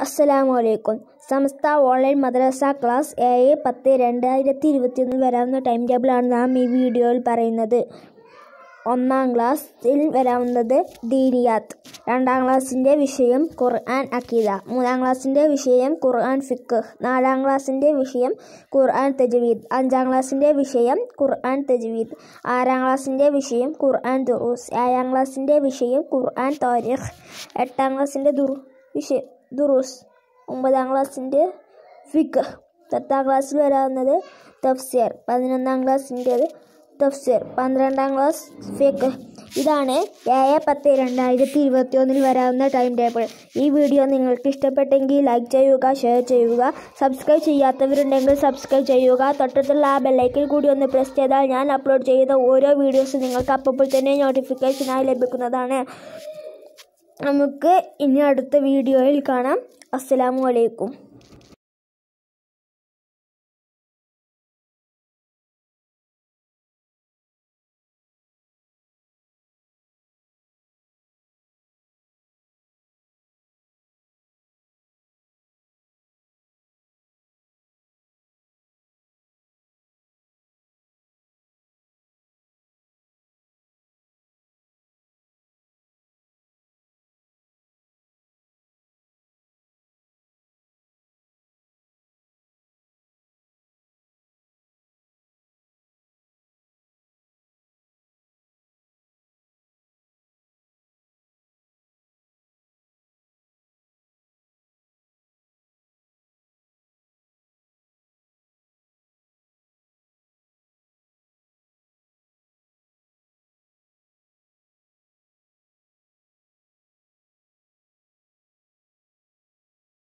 അസ്സലാമു അലൈക്കും സമസ്ത ഓൺലൈൻ മദ്രസ ക്ലാസ് ഏഴ് പത്ത് രണ്ടായിരത്തി ഇരുപത്തിയൊന്നിൽ വരാവുന്ന ടൈം ടേബിളാണ് നാം ഈ വീഡിയോയിൽ പറയുന്നത് ഒന്നാം ക്ലാസ്സിൽ വരാവുന്നത് ദീനിയാത്ത് രണ്ടാം ക്ലാസ്സിൻ്റെ വിഷയം ഖുർആൻ അക്കീദ മൂന്നാം ക്ലാസ്സിൻ്റെ വിഷയം ഖുർആൻ ഫിക്ക് നാലാം ക്ലാസ്സിൻ്റെ വിഷയം ഖുർആൻ തജ്വീദ് അഞ്ചാം ക്ലാസ്സിൻ്റെ വിഷയം ഖുർആൻ തജ്വീദ് ആറാം ക്ലാസ്സിൻ്റെ വിഷയം ഖുർആൻ ദുറൂസ് ഏഴാം ക്ലാസ്സിൻ്റെ വിഷയം ഖുർആൻ താരിഖ് എട്ടാം ക്ലാസ്സിൻ്റെ ദുറു വിഷയ ദുറൂസ് ഒമ്പതാം ക്ലാസ്സിൻ്റെ ഫിക്ക് പത്താം ക്ലാസ്സിൽ വരാവുന്നത് തഫ്സീർ പതിനൊന്നാം ക്ലാസ്സിൻ്റേത് തഫ്സീർ പന്ത്രണ്ടാം ക്ലാസ് ഫിക്ക് ഇതാണ് ഏഴ് പത്ത് രണ്ടായിരത്തി ഇരുപത്തി ഒന്നിൽ വരാവുന്ന ടൈം ടേബിൾ ഈ വീഡിയോ നിങ്ങൾക്ക് ഇഷ്ടപ്പെട്ടെങ്കിൽ ലൈക്ക് ചെയ്യുക ഷെയർ ചെയ്യുക സബ്സ്ക്രൈബ് ചെയ്യാത്തവരുണ്ടെങ്കിൽ സബ്സ്ക്രൈബ് ചെയ്യുക തൊട്ടടുത്തുള്ള ആ ബെല്ലൈക്കിൽ കൂടി ഒന്ന് പ്രസ് ചെയ്താൽ ഞാൻ അപ്ലോഡ് ചെയ്ത ഓരോ വീഡിയോസും നിങ്ങൾക്ക് അപ്പോൾ തന്നെ നോട്ടിഫിക്കേഷനായി ലഭിക്കുന്നതാണ് നമുക്ക് ഇനി അടുത്ത വീഡിയോയിൽ കാണാം അസ്സലാമു അലൈക്കും